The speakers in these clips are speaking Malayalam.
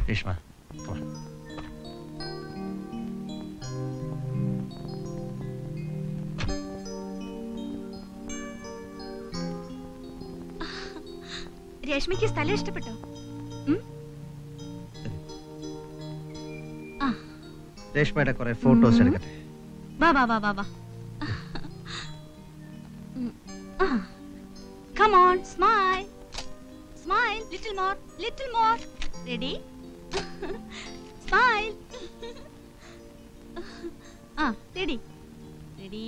Reshma come on. രശ്മിക്ക് സ്ഥലം ഇഷ്ടപ്പെട്ടോ ഉം? ആ രേഷ്മയുടെ കുറെ ഫോട്ടോസ് ഉം. എടുക്കട്ടെ വാ വാ വാ വാ വാ come on smile smile little more little more ready smile ah ready ready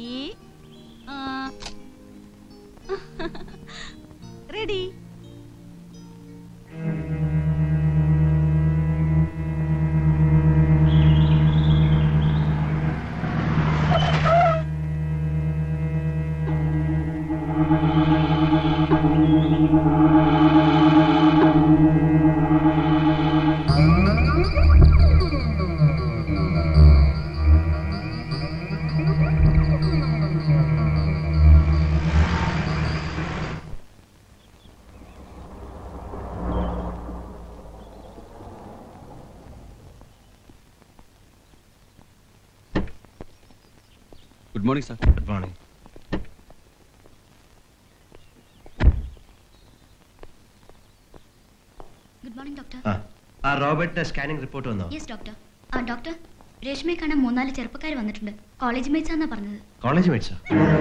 ready good morning sir good morning good morning doctor ah ah റോബർട്ടിന്റെ സ്കാനിംഗ് റിപ്പോർട്ട് വന്നോ യെസ് ഡോക്ടർ ആ ഡോക്ടർ രേഷ്മയെ കാണാൻ മൂന്നാല് ചെറുപ്പക്കാർ വന്നിട്ടുണ്ട് കോളേജ് മേറ്റ്സ് ആണെന്നാ പറഞ്ഞത് കോളേജ് മേടിച്ചോ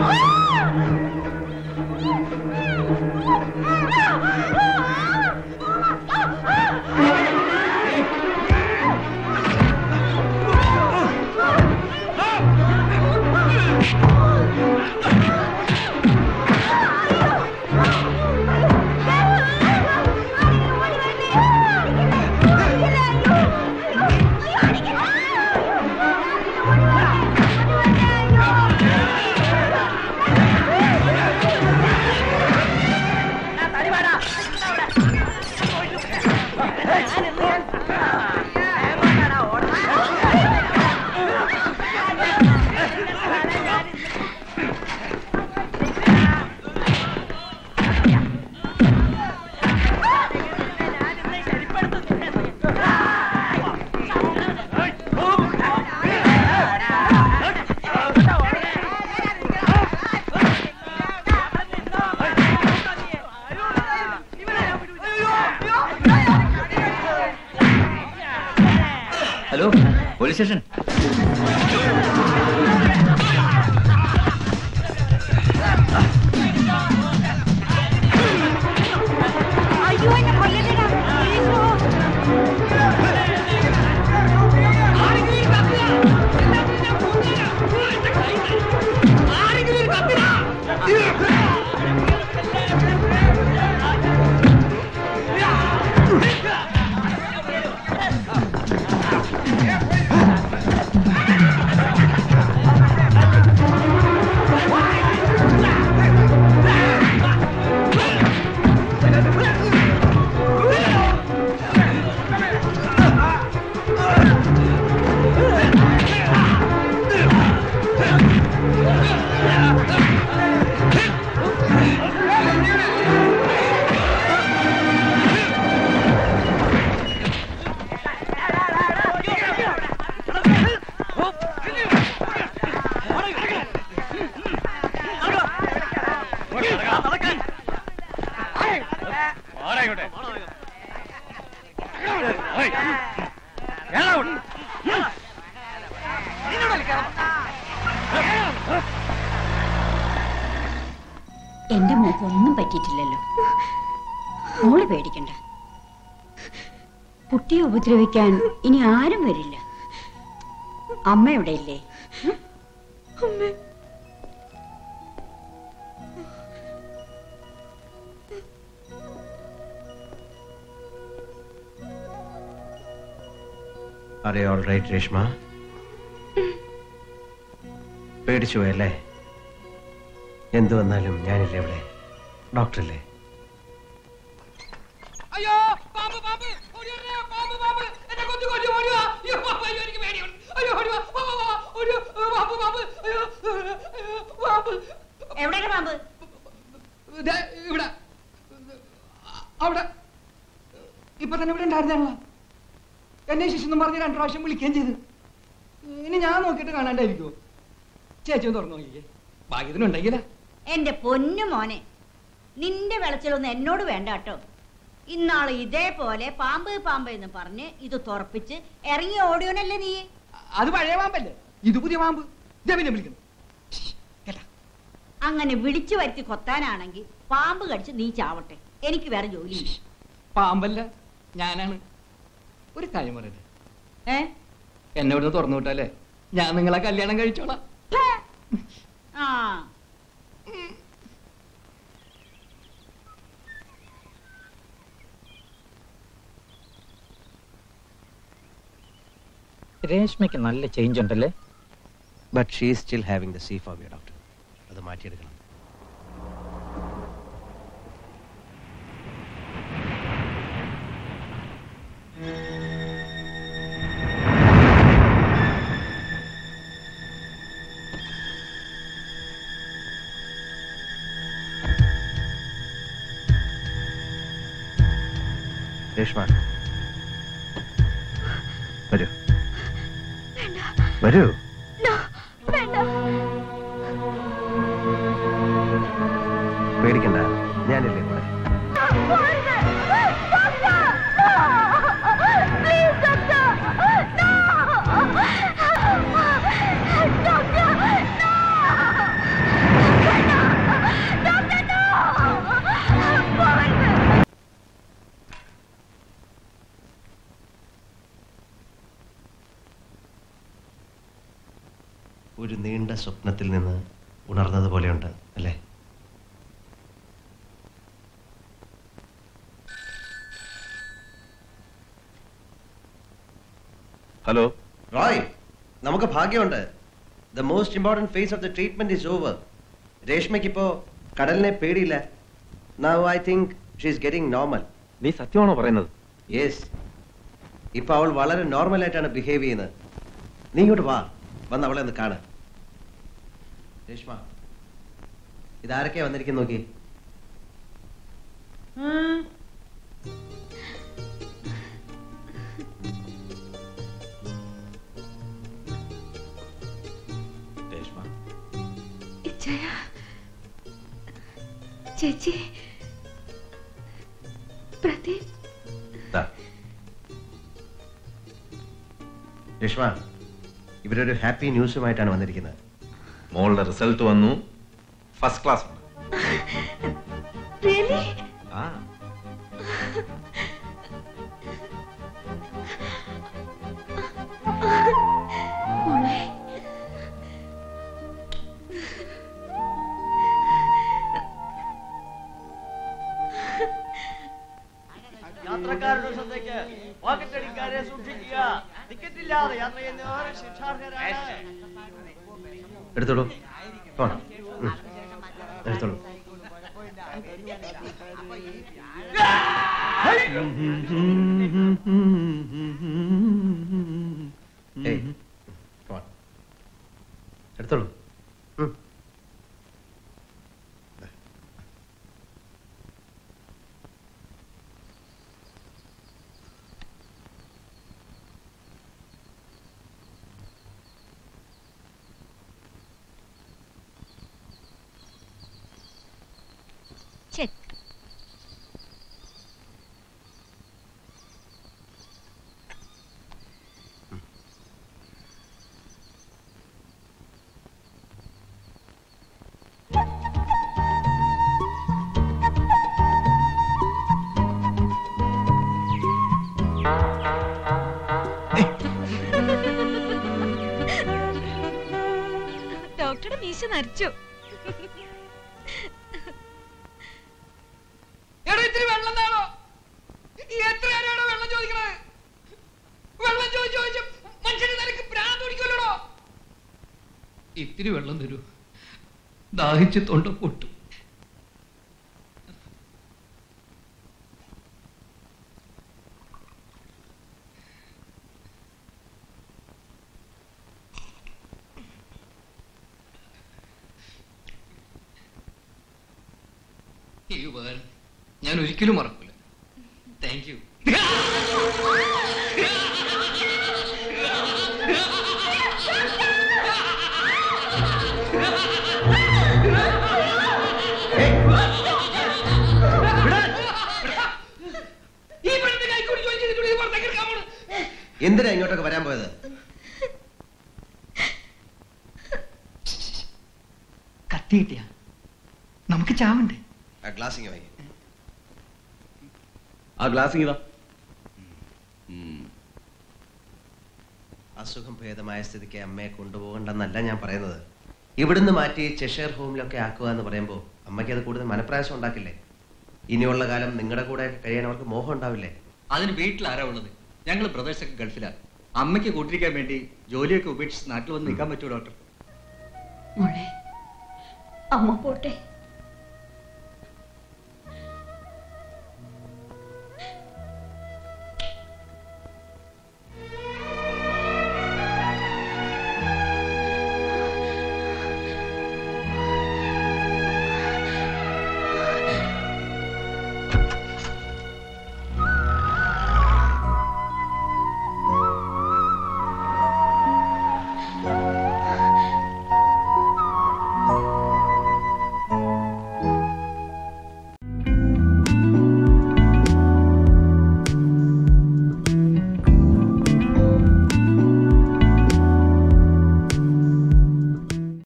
ഹലോ പോലീസ് സ്റ്റേഷൻ അയ്യോ എന്നെ കൊല്ലണ്ടടാ ഈശോ. എന്റെ മോക്ക് ഒന്നും പറ്റിയിട്ടില്ലല്ലോ മോള് പേടിക്കണ്ട കുട്ടിയെ ഉപദ്രവിക്കാൻ ഇനി ആരും വരില്ല അമ്മ ഇവിടെ ഇല്ലേ അറിയോ ഓൾ റൈറ്റ് രേഷ്മ പേടിച്ചു പോയല്ലേ എന്തു വന്നാലും ഞാനില്ലേ ഇവിടെ ഡോക്ടറല്ലേ അയ്യോ പാമ്പ് പാമ്പ് ഓടി വരണേ, പാമ്പ് പാമ്പ് എന്നെ കൊന്നു കൊന്നു ഓടി വാ അയ്യോ പാമ്പ് അയ്യോ എനിക്ക് പേടിയുണ്ട് അയ്യോ ഓടി വാ വാ, വാ, വാ, ഓടി വാ, ഏ, പാമ്പ് പാമ്പ് അയ്യോ അയ്യോ, പാമ്പ് എവിടെയാണ് പാമ്പ് ദേ, ഇവിടെ അവിടെ ഇപ്പൊ തന്നെ ഇവിടെ ഉണ്ടായിരുന്നല്ലോ എന്നെ ശിശുന്നും പറഞ്ഞ് രണ്ടു പ്രാവശ്യം വിളിക്കുകയും ചെയ്തു ഇനി ഞാൻ നോക്കിയിട്ട് കാണാണ്ടായിരിക്കുമോ ചേച്ചി ഒന്ന് തുറന്നു നോക്കിക്കേ ഭാഗ്യത്തിനുണ്ടെങ്കിലാ എന്റെ പൊന്നു മോനെ നിന്റെ വിളച്ചിലൊന്നും എന്നോട് വേണ്ട കേട്ടോ ഇന്നാള് ഇതേപോലെ പാമ്പ് പാമ്പ് എന്ന് പറഞ്ഞ് ഇത് തുറപ്പിച്ച് ഇറങ്ങി ഓടിയോനല്ലേ നീ അത് പഴയ പാമ്പല്ലേ ഇത് പുതിയ പാമ്പ് ഇതേ പിന്നെ വിളിക്കുന്നു ശ്ശ്, കേട്ടാ അങ്ങനെ വിളിച്ചു വരുത്തി കൊത്താനാണെങ്കിൽ പാമ്പ് കടിച്ച് നീ ചാവട്ടെ എനിക്ക് വേറെ ജോലിയില്ല പാമ്പല്ല ഞാനാണ് ഒരു കാര്യം പറയട്ടെ ഏ എന്നെ ഇവിടുന്ന് തുറന്നു വിട്ടാലേ ഞാൻ നിങ്ങളെ കല്യാണം കഴിച്ചോളാം ഛേ. ആ രേഷ്മയ്ക്ക് നല്ല ചേഞ്ച് ഉണ്ടല്ലേ but she still having the sea phobia doctor അത് മാറ്റിയെടുക്കണം രേഷ്മ വരൂ വരൂ പേടിക്കണ്ട ഞാനില്ലേ കൂടെ ഒരു നീണ്ട സ്വപ്നത്തിൽ നിന്ന് ഉണർന്നതുപോലെയുണ്ട് അല്ലേ ഹലോ റോയ് നമുക്ക് ഭാഗ്യമുണ്ട് the most important phase of the treatment is over രേഷ്മയ്ക്ക് ഇപ്പോ കടലിനെ പേടിയില്ല now I think she is getting normal നീ സത്യമാണോ പറയുന്നത് യെസ് ഇപ്പൊ അവൾ വളരെ നോർമൽ ആയിട്ടാണ് ബിഹേവ് ചെയ്യുന്നത് നീ ഇങ്ങോട്ട് വാ വന്ന് അവളെ ഒന്ന് കാണ് രേഷ്മ ഇതാരൊക്കെയാ വന്നിരിക്കുന്നു നോക്കി രേഷ്മ ഇച്ചയ ചേച്ചി പ്രദീപ് ദാ. രേഷ്മ ഇവരൊരു ഹാപ്പി ന്യൂസുമായിട്ടാണ് വന്നിരിക്കുന്നത് മോളുടെ റിസൾട്ട് വന്നു ഫസ്റ്റ് ക്ലാസ് ഉണ്ട് റിയലി ആ മോളെ യാത്രക്കാരുടെ ശ്രദ്ധയ്ക്ക് പോക്കറ്റ് അടിക്കാരെ സൂക്ഷിക്കുക ടിക്കറ്റ് ഇല്ലാതെ യാത്ര ചെയ്യുന്നവർ ശിക്ഷാർഹരാണ് എടുത്തോളൂ പോണം ഉം. എടുത്തോളൂ ഏയ്, come on. എടുത്തോളൂ ഉം. ചെക്ക് ഡോക്ടറുടെ മീശ നരച്ചു എടോ ഇത്തിരി വെള്ളം താണോ എത്ര നേരമാണോ വെള്ളം ചോദിക്കണത് വെള്ളം ചോദിച്ചു ചോദിച്ചു മനുഷ്യന് നിനക്ക് ഭ്രാന്ത് പിടിക്കുമല്ലോ ഇത്തിരി വെള്ളം തരൂ ദാഹിച്ച് തൊണ്ട പൊട്ടും ഈ ഉപകാരം ഞാൻ ഒരിക്കലും മറക്കൂല താങ്ക് യു എന്തിനാ ഇങ്ങോട്ടൊക്കെ വരാൻ പോയത് കത്തി കിട്ടിയ നമുക്ക് ചാവണ്ടേ ആ ഗ്ലാസിങ് വാങ്ങി ആ ഗ്ലാസ് ഇതാ അസുഖം ഭേദമായ സ്ഥിതിക്ക് അമ്മയെ കൊണ്ടുപോകണ്ടെന്നല്ല ഞാൻ പറയുന്നത് ഇവിടുന്ന് മാറ്റി ചെഷയർ ഹോമിലൊക്കെ ആക്കുക എന്ന് പറയുമ്പോൾ അമ്മയ്ക്ക് അത് കൂടുതൽ മനപ്രയാസം ഉണ്ടാക്കില്ലേ ഇനിയുള്ള കാലം നിങ്ങളുടെ കൂടെ കഴിയാൻ അവർക്ക് മോഹം ഉണ്ടാവില്ലേ അതിന് വീട്ടിൽ ആരാ ഉള്ളത് ഞങ്ങൾ ബ്രദേഴ്സൊക്കെ ഗൾഫിലാണ് അമ്മയ്ക്ക് കൂട്ടിരിക്കാൻ വേണ്ടി ജോലിയൊക്കെ ഉപേക്ഷിച്ച് നാട്ടിൽ വന്ന് നിൽക്കാൻ പറ്റുമോ ഡോക്ടർ മോളെ അമ്മ പോട്ടെ